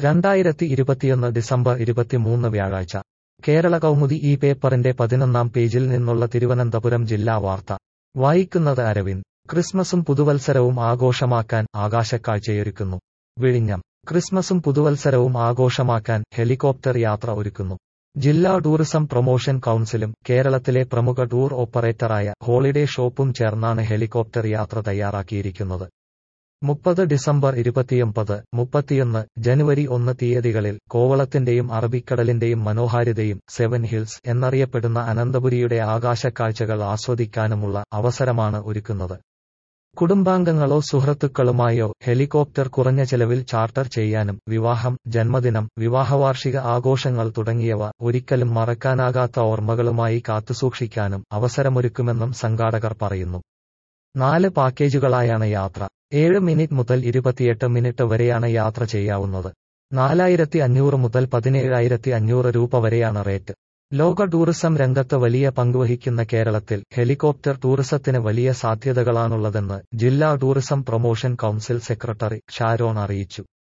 രണ്ടായിരത്തി ഇരുപത്തിയൊന്ന് ഡിസംബർ ഇരുപത്തിമൂന്ന് വ്യാഴാഴ്ച കേരള കൗമുദി ഈ പേപ്പറിന്റെ പതിനൊന്നാം പേജിൽ നിന്നുള്ള തിരുവനന്തപുരം ജില്ലാ വാർത്ത വായിക്കുന്നത് അരവിന്ദ് ക്രിസ്മസും പുതുവത്സരവും ആഘോഷമാക്കാൻ ആകാശക്കാഴ്ചയൊരുക്കുന്നു വിഴിഞ്ഞം ക്രിസ്മസും പുതുവത്സരവും ആഘോഷമാക്കാൻ ഹെലികോപ്റ്റർ യാത്ര ഒരുക്കുന്നു ജില്ലാ ടൂറിസം പ്രൊമോഷൻ കൗൺസിലും കേരളത്തിലെ പ്രമുഖ ടൂർ ഓപ്പറേറ്ററായ ഹോളിഡേ ഷോപ്പും ചേർന്നാണ് ഹെലികോപ്റ്റർ യാത്ര തയ്യാറാക്കിയിരിക്കുന്നത് മുപ്പത് ഡിസംബർ ഇരുപത്തിയൊമ്പത് മുപ്പത്തിയൊന്ന് ജനുവരി ഒന്ന് തീയതികളിൽ കോവളത്തിന്റെയും അറബിക്കടലിന്റെയും മനോഹാരിതയും സെവൻ ഹിൽസ് എന്നറിയപ്പെടുന്ന അനന്തപുരിയുടെ ആകാശക്കാഴ്ചകൾ ആസ്വദിക്കാനുമുള്ള അവസരമാണ് ഒരുക്കുന്നത് കുടുംബാംഗങ്ങളോ സുഹൃത്തുക്കളുമായോ ഹെലികോപ്റ്റർ കുറഞ്ഞ ചെലവിൽ ചാർട്ടർ ചെയ്യാനും വിവാഹം ജന്മദിനം വിവാഹവാർഷിക ആഘോഷങ്ങൾ തുടങ്ങിയവ ഒരിക്കലും മറക്കാനാകാത്ത ഓർമ്മകളുമായി കാത്തുസൂക്ഷിക്കാനും അവസരമൊരുക്കുമെന്നും സംഘാടകർ പറയുന്നു നാല് പാക്കേജുകളായാണ് യാത്ര ഏഴ് മിനിറ്റ് മുതൽ ഇരുപത്തിയെട്ട് മിനിറ്റ് വരെയാണ് യാത്ര ചെയ്യാവുന്നത് നാലായിരത്തി അഞ്ഞൂറ് മുതൽ പതിനേഴായിരത്തി അഞ്ഞൂറ് രൂപ വരെയാണ് റേറ്റ് ലോക ടൂറിസം രംഗത്ത് വലിയ പങ്കുവഹിക്കുന്ന കേരളത്തിൽ ഹെലികോപ്റ്റർ ടൂറിസത്തിന് വലിയ സാധ്യതകളാണുള്ളതെന്ന് ജില്ലാ tourism promotion council secretary Sharon അറിയിച്ചു